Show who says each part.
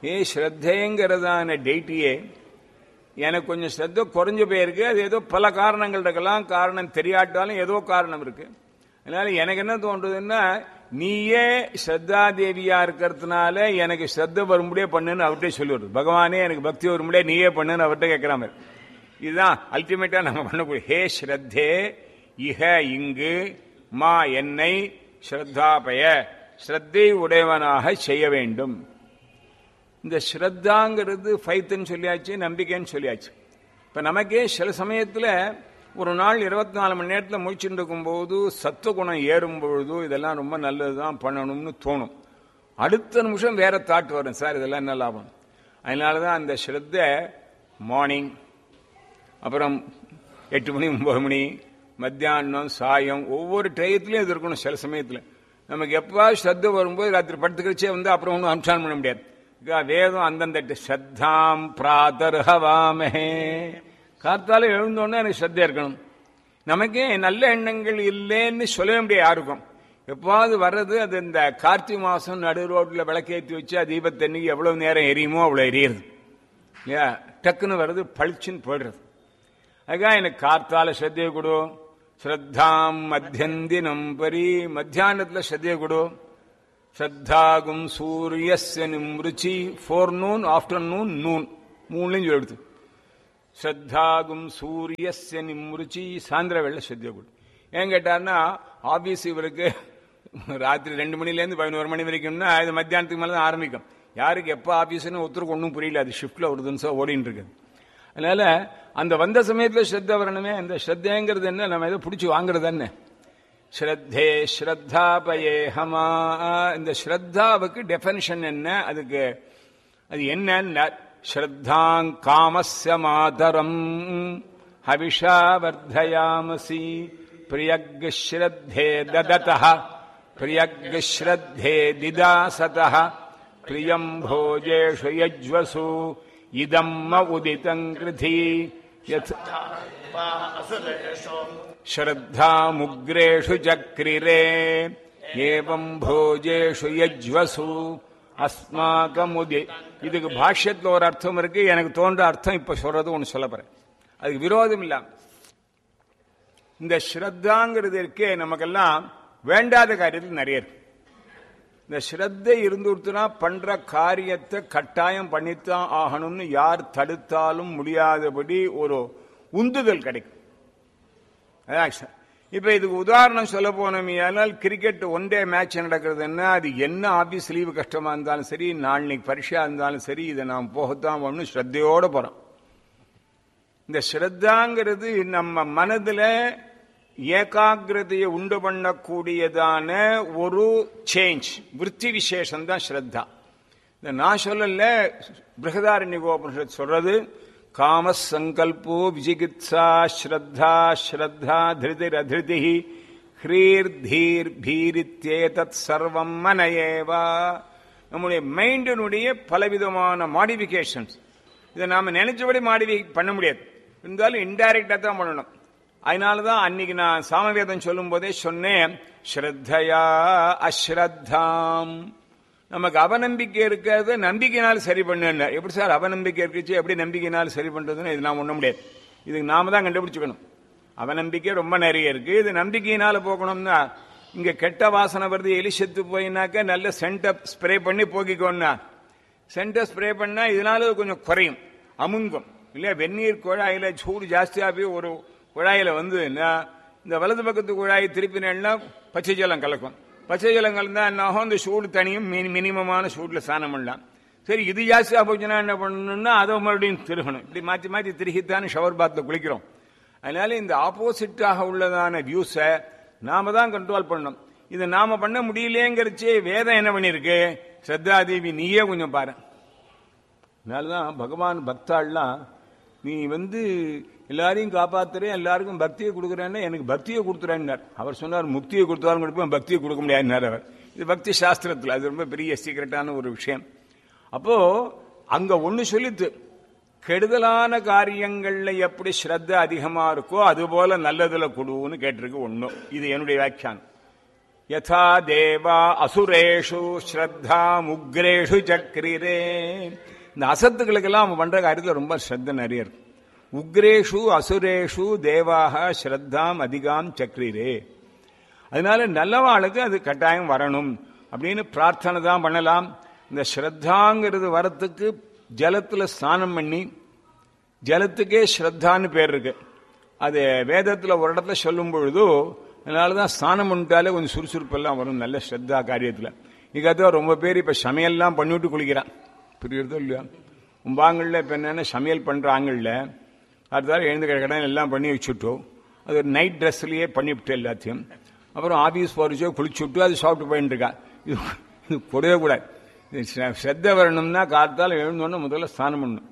Speaker 1: ஏ ஸ்ரத்தைங்கிறதான டெய்ட்டியே எனக்கு கொஞ்சம் ஸ்ரத்த குறைஞ்சு போயிருக்கு அது ஏதோ பல காரணங்கள் இருக்கலாம் காரணம் தெரியாட்டாலும் ஏதோ காரணம் இருக்கு அதனால எனக்கு என்ன தோன்றதுன்னா நீயே ஸ்ரத்தா தேவியா இருக்கிறதுனால எனக்கு ஸ்ரத்த வரும்படியே பண்ணுன்னு அவர்கிட்ட சொல்லிவிடுது பகவானே எனக்கு பக்தி வரும்படியே நீயே பண்ணுன்னு அவர்கிட்ட கேட்கிற மாதிரி இதுதான் அல்டிமேட்டா நம்ம பண்ணக்கூடிய ஹே ஸ்ரத்தே இஹ இங்கு மா என்னை ஸ்ரத்தாபய ஸ்ரத்தை உடையவனாக செய்ய வேண்டும் இந்த ஸ்ரத்தாங்கிறது ஃபைத்துன்னு சொல்லியாச்சு நம்பிக்கைன்னு சொல்லியாச்சு இப்ப நமக்கே சில சமயத்துல ஒரு நாள் இருபத்தி நாலு மணி நேரத்தில் முடிச்சுட்டு இருக்கும்போது சத்துவகுணம் ஏறும் பொழுது இதெல்லாம் ரொம்ப நல்லதுதான் பண்ணணும்னு தோணும் அடுத்த நிமிஷம் வேற தாட் வரும் சார் இதெல்லாம் என்ன லாபம் அதனாலதான் அந்த ஸ்ரத்த மார்னிங் அப்புறம் எட்டு மணி ஒன்பது மணி மத்தியானம் சாயம் ஒவ்வொரு டயத்துலையும் இது இருக்கணும் சில சமயத்தில் நமக்கு எப்பவாவது ஸ்ரத்த வரும்போது ராத்திரி படுத்துக்கிறச்சே வந்து அப்புறம் ஒன்றும் அனுஷ்டானம் பண்ண முடியாது வேதம் அந்தந்த ஸ்ரத்தாம் பிராதர்ஹவாமே காத்தால எழுந்தோடனே எனக்கு ஸ்ரத்த இருக்கணும் நமக்கே நல்ல எண்ணங்கள் இல்லைன்னு சொல்லவே முடியாது யாருக்கும் எப்பாவது வர்றது அது இந்த கார்த்திகை மாசம் நடு ரோட்ல விளக்கேற்றி வச்சு தீபத்தன்னைக்கு எவ்வளவு நேரம் எரியுமோ அவ்வளவு எரியுது இல்லையா டக்குன்னு வர்றது பளிச்சுன்னு போயிடுறது அதுக்காக எனக்கு கார்த்தால ஸ்ரத்தையை கொடு ஸ்ரத்தாம் மத்தியந்தினம் பரி மத்தியானத்தில் ஸ்ரத்தையை கொடு ஸ்ரத்தாகும் சூரியஸ்ய நிம்ருச்சி ஃபோர் நூன் ஆஃப்டர்நூன் நூன் மூணுலையும் சொல்லிடுது ஸ்ரத்தாகும் சூரியஸ்ய நிம்ருச்சி சாயந்திர வெள்ள ஸ்ரத்தையை கொடு ஏன் கேட்டார்னா ஆபீஸ் இவருக்கு ராத்திரி ரெண்டு மணிலேருந்து பதினோரு மணி வரைக்கும்னா இது மத்தியானத்துக்கு மேலே தான் ஆரம்பிக்கும் யாருக்கு எப்போ ஆபீஸ்னு ஒருத்தருக்கு ஒன்றும் புரியல அது ஷிஃப்ட்ல ஒரு நிமிஷம் ஓடிட்டு இருக்குது அதனால அந்த வந்த சமயத்தில் ஸ்ரத்த வரணுமே அந்த ஸ்ரத்தேங்கிறது என்ன நம்ம எதை பிடிச்சி வாங்குறது என்ன ஸ்ரத்தே ஸ்ரத்தாபயே ஹமா இந்த ஸ்ரத்தாவுக்கு டெஃபனிஷன் என்ன அதுக்கு அது என்ன ஸ்ரத்தாங் காமஸ்ய மாதரம் ஹவிஷா வர்தயாமசி பிரியக் ஸ்ரத்தே தததः பிரியக் ஸ்ரத்தே திதாசதः பிரியம் भोजेषु यज्वसु इदम् उदितम् कृधि यत् श्रद्धामुग्रेषु चक्रिरे एवम् भोजेषु यज्वसु அஸ்மாகமுதி இதுக்கு பாஷ்யத்தில் ஒரு அர்த்தம் இருக்கு எனக்கு தோன்ற அர்த்தம் இப்ப சொல்றது ஒன்று சொல்ல போறேன் அதுக்கு விரோதம் இல்லாம இந்த ஸ்ரத்தாங்கிறது இருக்கே நமக்கெல்லாம் வேண்டாத காரியத்தில் நிறைய இருக்கு இந்த ஸ்ரத்தை இருந்துருத்துனா பண்ற காரியத்தை கட்டாயம் பண்ணித்தான் ஆகணும்னு யார் தடுத்தாலும் முடியாதபடி ஒரு உந்துதல் கிடைக்கும் அதான் இப்ப இதுக்கு உதாரணம் சொல்ல போனோமையானால் கிரிக்கெட் ஒன் டே மேட்ச் நடக்கிறதுன்னா அது என்ன ஆபீஸ் லீவு கஷ்டமா இருந்தாலும் சரி நாளைக்கு பரீட்சா இருந்தாலும் சரி இதை நாம் போகத்தான் ஒன்று ஸ்ரத்தையோட போறோம் இந்த ஸ்ரத்தாங்கிறது நம்ம மனதுல ஏகாகிரதையை உண்டு பண்ணக்கூடியதான ஒரு சேஞ்ச் விற்பி விசேஷம் தான் ஸ்ரத்தா இந்த நான் சொல்லல பிருகதாரண்யகோபனிஷத் சொல்றது காம சங்கல்போ விஜிகித்சா ஸ்ரத்தா ஸ்ரத்தா திருதிர் அதிருதி ஹ்ரீர் தீர் பீரித்தே தத் சர்வம் மனையேவா நம்முடைய மைண்டினுடைய பலவிதமான மாடிஃபிகேஷன்ஸ் இதை நாம நினைச்சபடி மாடிஃபை பண்ண முடியாது இருந்தாலும் இன்டைரக்டா தான் பண்ணணும் அதனால தான் அன்னைக்கு நான் சாமவேதம் சொல்லும் போதே சொன்னேன் ஸ்ரத்தையா அஸ்ரத்தாம் நமக்கு அவநம்பிக்கை இருக்கிறது நம்பிக்கையினால் சரி பண்ண எப்படி சார் அவநம்பிக்கை இருக்குச்சு எப்படி நம்பிக்கையினால் சரி பண்றதுன்னு இது நான் ஒண்ண முடியாது இதுக்கு நாம தான் கண்டுபிடிச்சுக்கணும் அவநம்பிக்கை ரொம்ப நிறைய இருக்கு இது நம்பிக்கையினால போகணும்னா இங்க கெட்ட வாசனை வருது எலி செத்து போயினாக்க நல்ல சென்ட ஸ்ப்ரே பண்ணி போக்கிக்கோன்னா சென்ட ஸ்ப்ரே பண்ணா இதனால கொஞ்சம் குறையும் அமுங்கும் இல்லையா வெந்நீர் குழாயில சூடு ஜாஸ்தியா போய் ஒரு குழாயில வந்து இந்த வலது பக்கத்து குழாயை திருப்பினா பச்சை ஜலம் கலக்கும் பச்சை ஜலம் கலந்தா என்ன ஆகும் இந்த சூடு தனியும் மினிமமான சூடுல ஸ்நானம் பண்ணலாம் சரி இது ஜாஸ்தியா போச்சுன்னா என்ன பண்ணணும்னா அதை மறுபடியும் திருகணும் இப்படி மாற்றி மாற்றி திருகித்தானே ஷவர் பாத்தில் குளிக்கிறோம் அதனால இந்த ஆப்போசிட்டாக உள்ளதான வியூஸை நாம தான் கண்ட்ரோல் பண்ணணும் இது நாம பண்ண முடியலேங்கிறச்சே வேதம் என்ன பண்ணிருக்கு ஸ்ரத்தாதேவி நீயே கொஞ்சம் பாரு அதனாலதான் பகவான் பக்தாள்லாம் நீ வந்து எல்லாரையும் காப்பாத்துறேன் எல்லாருக்கும் பக்தியை கொடுக்குறேன்னா எனக்கு பக்தியை கொடுத்துறேன்னார் அவர் சொன்னார் முக்தியை கொடுத்தாலும் கொடுப்பேன் பக்தியை கொடுக்க முடியாதுன்னார் அவர் இது பக்தி சாஸ்திரத்தில் அது ரொம்ப பெரிய சீக்கிரட்டான ஒரு விஷயம் அப்போ அங்க ஒண்ணு சொல்லித்து கெடுதலான காரியங்கள்ல எப்படி ஸ்ரத்த அதிகமா இருக்கோ அது போல நல்லதுல கொடுன்னு கேட்டிருக்கு ஒண்ணும் இது என்னுடைய வியாக்கியானம் யதா தேவா அசுரேஷு ஸ்ரத்தாம் உக்ரேஷு சக்ரிரே இந்த அசத்துக்களுக்கெல்லாம் அவன் பண்ற காரியத்தில் ரொம்ப ஸ்ரத்த நிறைய இருக்கு உக்ரேஷு அசுரேஷு தேவாக ஸ்ரத்தாம் அதிகாம் சக்ரிரே அதனால நல்லவாளுக்கு அது கட்டாயம் வரணும் அப்படின்னு பிரார்த்தனை தான் பண்ணலாம் இந்த ஸ்ரத்தாங்கிறது வரத்துக்கு ஜலத்துல ஸ்நானம் பண்ணி ஜலத்துக்கே ஸ்ரத்தான்னு பேர் இருக்கு அது வேதத்துல ஒரு இடத்துல சொல்லும் பொழுது அதனால தான் ஸ்நானம் பண்ணிட்டாலே கொஞ்சம் சுறுசுறுப்பெல்லாம் வரும் நல்ல ஸ்ரத்தா காரியத்தில் இதுக்காக ரொம்ப பேர் இப்போ சமையல்லாம் பண்ணிவிட்டு குளிக்கிறான் புரியுறதோ இல்லையா உம்பாங்களில் இப்போ என்னென்ன சமையல் பண்ணுறாங்கல்ல அடுத்தாலும் எழுந்து கிடக்கடன் எல்லாம் பண்ணி வச்சுட்டோம் அது ஒரு நைட் ட்ரெஸ்லேயே பண்ணிவிட்டு எல்லாத்தையும் அப்புறம் ஆஃபீஸ் போகிறச்சோ குளிச்சு விட்டு அது சாப்பிட்டு போயின்னு இருக்கா இது இது கூடவே கூடாது இது ஸ்ர- ஸ்ரத்த வரணும்னா காத்தால் எழுந்தோன்னு முதல்ல ஸ்நானம் பண்ணணும்